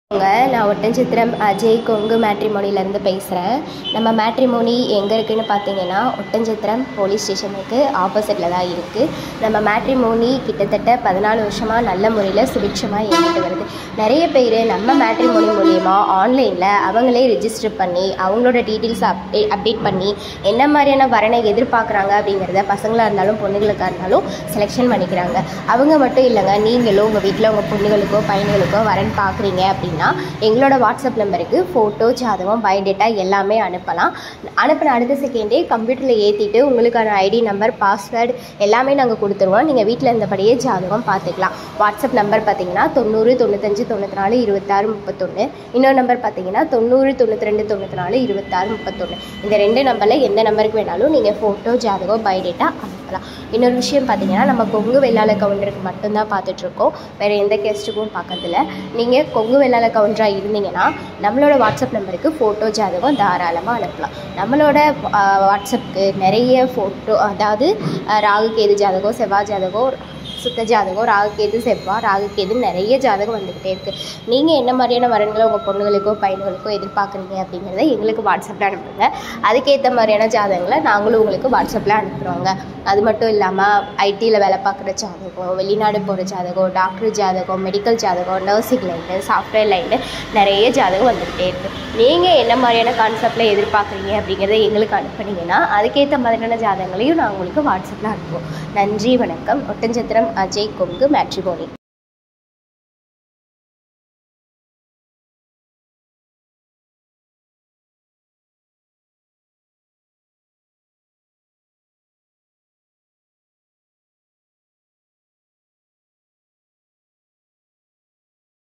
உங்க நான் ஒட்டன்சித்திரம் அஜய் கொங்கு மேட்ரிமோனிலேருந்து பேசுகிறேன் நம்ம மேட்ரிமோனி எங்கே இருக்குதுன்னு பார்த்தீங்கன்னா ஒட்டன்சித்திரம் போலீஸ் ஸ்டேஷனுக்கு ஆப்போசிட்டில் தான் இருக்குது நம்ம மேட்ரிமோனி கிட்டத்தட்ட பதினாலு வருஷமாக நல்ல முறையில் சுபிட்சமாக இயங்கிட்டு வருது நிறைய பேர் நம்ம மேட்ரிமோனி மூலியமா ஆன்லைனில் அவங்களே ரிஜிஸ்டர் பண்ணி அவங்களோட டீட்டெயில்ஸ் அப்டே அப்டேட் பண்ணி என்ன மாதிரியான வரனை எதிர்பார்க்குறாங்க அப்படிங்கிறத பசங்களாக இருந்தாலும் பொண்ணுங்களுக்காக இருந்தாலும் செலெக்ஷன் பண்ணிக்கிறாங்க அவங்க மட்டும் இல்லைங்க நீங்களும் உங்கள் வீட்டில் உங்கள் பொண்ணுகளுக்கோ பையன்களுக்கோ வரன் பார்க்குறீங்க அப்படின்னா எங்களோட வாட்ஸ்அப் நம்பருக்கு ஃபோட்டோ ஜாதகம் பயோடேட்டா எல்லாமே அனுப்பலாம் அனுப்பின அடுத்த செகண்டே கம்ப்யூட்டரில் ஏற்றிட்டு உங்களுக்கான ஐடி நம்பர் பாஸ்வேர்டு எல்லாமே நாங்கள் கொடுத்துருவோம் நீங்கள் வீட்டில் இருந்தபடியே ஜாதகம் பார்த்துக்கலாம் வாட்ஸ்அப் நம்பர் பார்த்தீங்கன்னா தொண்ணூறு தொண்ணூத்தஞ்சு தொண்ணூற்றி நாலு இருபத்தாறு முப்பத்தொன்று இன்னொரு நம்பர் பார்த்தீங்கன்னா தொண்ணூறு தொண்ணூற்றி ரெண்டு தொண்ணூற்றி நாலு இருபத்தாறு முப்பத்தொன்று இந்த ரெண்டு நம்பரில் எந்த நம்பருக்கு வேணாலும் நீங்கள் ஃபோட்டோ ஜாதகம் பயோடேட்டா அனுப்பலாம் இன்னொரு விஷயம் பார்த்தீங்கன்னா நம்ம கொங்கு வெள்ளாள கவுண்டருக்கு மட்டும்தான் பார்த்துட்ருக்கோம் வேறு எந்த கெஸ்ட்டுக்கும் பார்க்கறதில்ல நீங்கள் கொங்கு வெள்ளாள கவுண்டராக இருந்தீங்கன்னா நம்மளோட வாட்ஸ்அப் நம்பருக்கு ஃபோட்டோ ஜாதகம் தாராளமாக அனுப்பலாம் நம்மளோட ஆஹ், வாட்ஸ்அப்புக்கு நிறைய ஃபோட்டோ அதாவது ஆஹ், ராகு கேது ஜாதகம் செவ்வாய் ஜாதகம் சுத்த ஜாதகம் ராகு கேது செவ்வாய் ராகு கேது நிறைய ஜாதகம் வந்துக்கிட்டே இருக்குது நீங்கள் என்ன மாதிரியான வரன்களை உங்கள் பொண்ணுகளுக்கோ பையன்களுக்கோ எதிர்பார்க்குறீங்க அப்படிங்கிறத எங்களுக்கு வாட்ஸ்அப்பில் அனுப்புங்க அதுக்கேற்ற மாதிரியான ஜாதகங்களை நாங்களும் உங்களுக்கு வாட்ஸ்அப்பில் அனுப்புகிறோங்க அது மட்டும் இல்லாமல் ஐடியில் வேலை பார்க்குற ஜாதகம் வெளிநாடு போகிற ஜாதகம் டாக்டர் ஜாதகம் மெடிக்கல் ஜாதகம் நர்சிங் லைனு சாஃப்ட்வேர் லைனு நிறைய ஜாதகம் வந்துக்கிட்டே இருக்குது நீங்கள் என்ன மாதிரியான கான்செப்டில் எதிர்பார்க்குறீங்க அப்படிங்கிறத எங்களுக்கு அனுப்புனீங்கன்னா அதுக்கேற்ற மாதிரியான ஜாதகங்களையும் நான் உங்களுக்கு வாட்ஸ்அப்பில் அனுப்புவோம் நன்றி வணக்கம் ஒட்டஞ்சத்திரம் அஜய் கொங்கு மேட்ரிமோனி